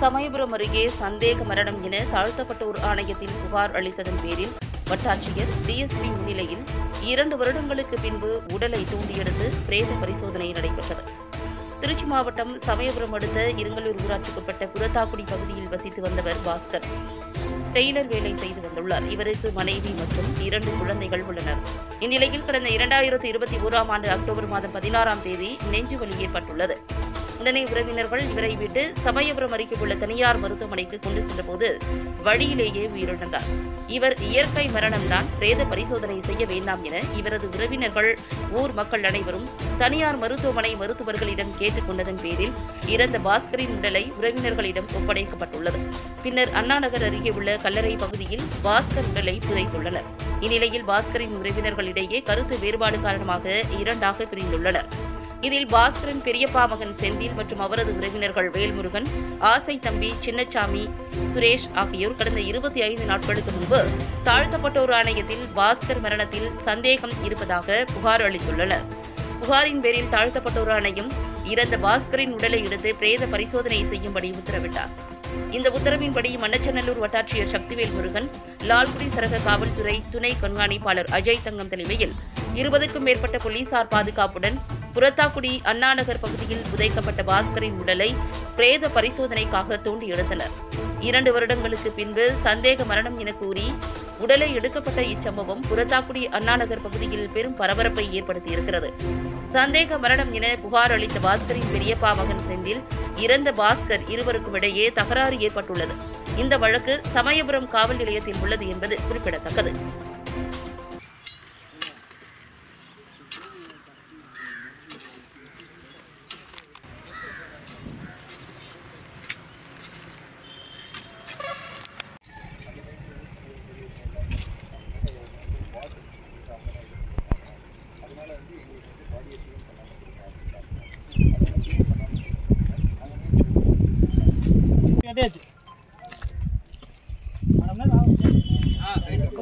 சமயபுரம் அருகே சந்தேக மரணம் என தாழ்த்தப்பட்டோர் ஆணையத்தில் புகார் அளித்ததன் பேரில் வட்டாட்சியர் டிஎஸ்பி முன்னிலையில் இரண்டு வருடங்களுக்கு பின்பு உடலை தோண்டியெடுத்து பிரேத பரிசோதனை நடைபெற்றது திருச்சி மாவட்டம் சமயபுரம் அடுத்த இருங்கலூர் ஊராட்சிக்குட்பட்ட புறத்தாக்குடி பகுதியில் வசித்து வந்தவர் பாஸ்கர் டெய்லர் வேலை செய்து வந்துள்ளார் இவருக்கு மனைவி மற்றும் இரண்டு குழந்தைகள் உள்ளனர் இந்நிலையில் கடந்த இரண்டாயிரத்து இருபத்தி ஓராம் ஆண்டு அக்டோபர் மாதம் பதினாறாம் தேதி நெஞ்சுவலி ஏற்பட்டுள்ளது உடனே உறவினர்கள் இவரை விட்டு சமயபுரம் அருகே உள்ள தனியார் மருத்துவமனைக்கு கொண்டு சென்றபோது வழியிலேயே உயிரிழந்தார் இவர் இயற்கை மரணம்தான் பிரேத பரிசோதனை செய்ய வேண்டாம் என இவரது உறவினர்கள் ஊர் மக்கள் அனைவரும் தனியார் மருத்துவமனை மருத்துவர்களிடம் கேட்டுக் கொண்டதன் பேரில் இறந்த பாஸ்கரின் உடலை உறவினர்களிடம் ஒப்படைக்கப்பட்டுள்ளது பின்னர் அண்ணாநகர் அருகே உள்ள கல்லறை பகுதியில் பாஸ்கர் உடலை புதைத்துள்ளனர் இந்நிலையில் பாஸ்கரின் உறவினர்களிடையே கருத்து வேறுபாடு காரணமாக இரண்டாக பிரிந்துள்ளனர் இதில் பாஸ்கரின் பெரியப்பா மகன் செந்தில் மற்றும் அவரது உறவினர்கள் வேல்முருகன் ஆசை தம்பி சின்னச்சாமி சுரேஷ் ஆகியோர் கடந்த இருபத்தி ஐந்து நாட்களுக்கு முன்பு தாழ்த்தப்பட்டோர் ஆணையத்தில் பாஸ்கர் மரணத்தில் சந்தேகம் இருப்பதாக புகார் அளித்துள்ளனர் புகாரின் பேரில் தாழ்த்தப்பட்டோர் ஆணையம் இறந்த பாஸ்கரின் உடலை எடுத்து பிரேத பரிசோதனை செய்யும்படி உத்தரவிட்டார் இந்த உத்தரவின்படி மண்ணச்சநல்லூர் வட்டாட்சியர் சக்திவேல் முருகன் லால்குடி சரக காவல்துறை துணை கண்காணிப்பாளர் அஜய் தங்கம் தலைமையில் இருபதுக்கும் மேற்பட்ட போலீசார் பாதுகாப்புடன் புறத்தாக்குடி அண்ணாநகர் பகுதியில் புதைக்கப்பட்ட பாஸ்கரின் உடலை பிரேத பரிசோதனைக்காக தோண்டி எடுத்தனர் இரண்டு வருடங்களுக்கு பின்பு சந்தேக மரணம் என கூறி உடலை எடுக்கப்பட்ட இச்சம்பவம் புறத்தாக்குடி அண்ணாநகர் பகுதியில் பெரும் பரபரப்பை ஏற்படுத்தியிருக்கிறது சந்தேக மரணம் என புகார் அளித்த பாஸ்கரின் பெரியப்பா மகன் செந்தில் இறந்த பாஸ்கர் இருவருக்கும் இடையே தகராறு ஏற்பட்டுள்ளது இந்த வழக்கு சமயபுரம் காவல் நிலையத்தில் உள்ளது என்பது குறிப்பிடத்தக்கது கட்டியாச்சு அரை மணி நேரம் ஆகும்.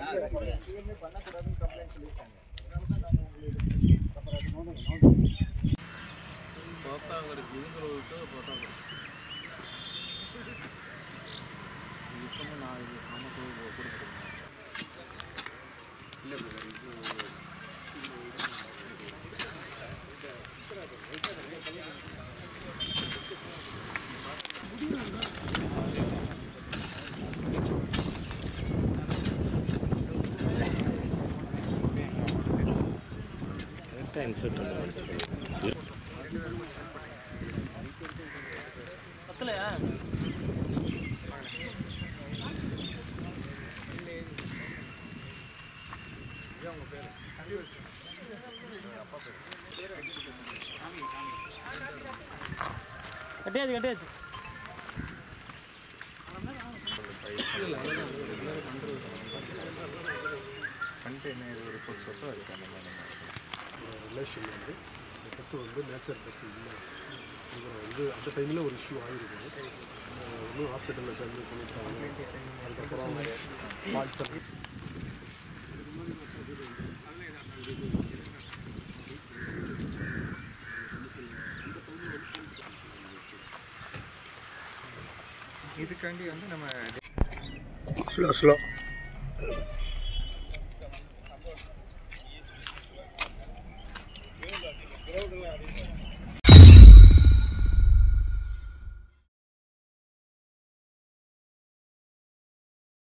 பத்தலையா கட்டியாச்சு கட்டியாச்சு ரிலேஷன் வந்து டெத்து வந்து நேச்சர் டெத்து இல்லை இவர் வந்து அந்த டைமில் ஒரு இஷ்யூ ஆகிருக்கு இன்னும் ஹாஸ்பிட்டலில் சேர்ந்து பண்ணிட்டாங்க அதுக்கப்புறம் பாய்சன் இதுக்காண்டி வந்து நம்ம ஸ்லோ ஸ்லோ